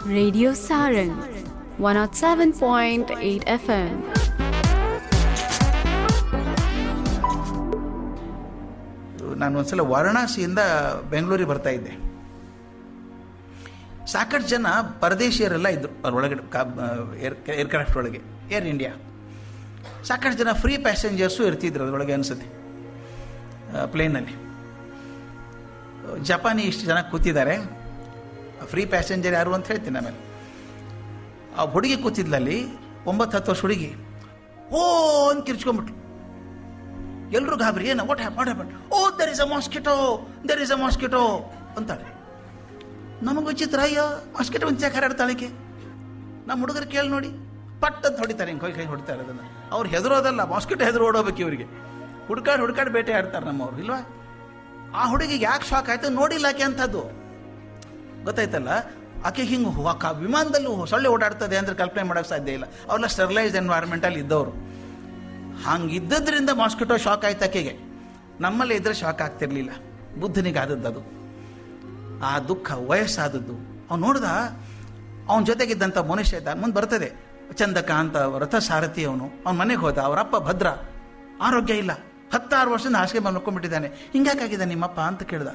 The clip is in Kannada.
Radio Sarang 107.8 FM. ನಾನು ಒಂದ್ಸಲ ವಾರಣಾಸಿಯಿಂದ ಬೆಂಗಳೂರಿಗೆ ಬರ್ತಾ ಇದ್ದೆ ಸಾಕಷ್ಟು ಜನ ಪರದೇಶಿಯರೆಲ್ಲ ಇದ್ದರು ಅದರೊಳಗಡೆ ಕಾ ಏರ್ ಏರ್ಕ್ರಾಫ್ಟ್ ಒಳಗೆ ಏರ್ ಇಂಡಿಯಾ ಸಾಕಷ್ಟು ಜನ ಫ್ರೀ ಪ್ಯಾಸೆಂಜರ್ಸು ಇರ್ತಿದ್ರು ಅದರೊಳಗೆ ಅನಿಸುತ್ತೆ ಪ್ಲೇನಲ್ಲಿ ಜಪಾನಿ ಇಷ್ಟು ಜನ ಕೂತಿದ್ದಾರೆ ಫ್ರೀ ಪ್ಯಾಸೆಂಜರ್ ಯಾರು ಅಂತ ಹೇಳ್ತೀನಿ ಆಮೇಲೆ ಆ ಹುಡುಗಿ ಕೂತಿದ್ಲಲ್ಲಿ ಒಂಬತ್ತು ಹತ್ತು ವರ್ಷ ಹುಡುಗಿ ಓ ಅಂತ ಕಿರ್ಚ್ಕೊಂಬಿಟ್ಲು ಎಲ್ಲರೂ ಗಾಬರಿ ಏನು what hap what happen oh there is a mosquito there is a mosquito ಅಂತಾಳೆ ನಮಗೆ ವಿಚಿತ್ರ ಅಯ್ಯೋ ಮಾಸ್ಕಿಟೋ ಅಂತ ಯಾಕೆ ಹರಡ್ತಾಳಿಕೆ ನಮ್ಮ ಹುಡುಗರು ಕೇಳಿ ನೋಡಿ ಪಟ್ ಅಂತ ಹೊಡಿತಾರೆ ಹಿಂಗೆ ಕೈ ಕೈ ಹೊಡಿತಾರೆ ಅದನ್ನು ಅವ್ರು ಹೆದರೋದಲ್ಲ ಮಾಸ್ಕಿಟೋ ಹೆದರು ಓಡೋಬೇಕು ಇವರಿಗೆ ಹುಡ್ಕಾಡ್ ಹುಡ್ಕಾಡ್ ಬೇಟೆ ಆಡ್ತಾರೆ ನಮ್ಮವ್ರು ಇಲ್ವಾ ಆ ಹುಡುಗಿಗೆ ಯಾಕೆ ಶಾಕ್ ಆಯ್ತು ನೋಡಿಲ್ಲ ಆಕೆ ಅಂಥದ್ದು ಗೊತ್ತಾಯ್ತಲ್ಲ ಆಕೆ ಹಿಂಗೆ ವಿಮಾನದಲ್ಲೂ ಸೊಳ್ಳೆ ಓಡಾಡ್ತದೆ ಅಂದ್ರೆ ಕಲ್ಪನೆ ಮಾಡೋಕ್ಕೆ ಸಾಧ್ಯ ಇಲ್ಲ ಅವೆಲ್ಲ ಸ್ಟೆರಿಲೈಸ್ಡ್ ಎನ್ವೈರ್ಮೆಂಟಲ್ಲಿ ಇದ್ದವರು ಹಂಗೆ ಇದ್ದದ್ರಿಂದ ಮಾಸ್ಕಿಟೋ ಶಾಕ್ ಆಯ್ತು ಆಕೆಗೆ ನಮ್ಮಲ್ಲಿ ಇದ್ರೆ ಶಾಕ್ ಆಗ್ತಿರ್ಲಿಲ್ಲ ಬುದ್ಧನಿಗೆ ಆದದ್ದು ಅದು ಆ ದುಃಖ ವಯಸ್ಸಾದದ್ದು ಅವ್ನು ನೋಡ್ದ ಅವನ ಜೊತೆಗಿದ್ದಂಥ ಮನುಷ್ಯ ಇದ್ದ ಮುಂದೆ ಬರ್ತದೆ ಚಂದಕ ಅಂತ ರಥ ಸಾರಥಿ ಅವನು ಅವ್ನ ಮನೆಗೆ ಹೋದ ಅವರಪ್ಪ ಭದ್ರ ಆರೋಗ್ಯ ಇಲ್ಲ ಹತ್ತಾರು ವರ್ಷದಿಂದ ಹಾಸಿಗೆ ಮೇಲೆ ಮಲ್ಕೊಂಡ್ಬಿಟ್ಟಿದ್ದಾನೆ ಹಿಂಗ್ಯಾಕಾಗಿದೆ ನಿಮ್ಮಪ್ಪ ಅಂತ ಕೇಳ್ದ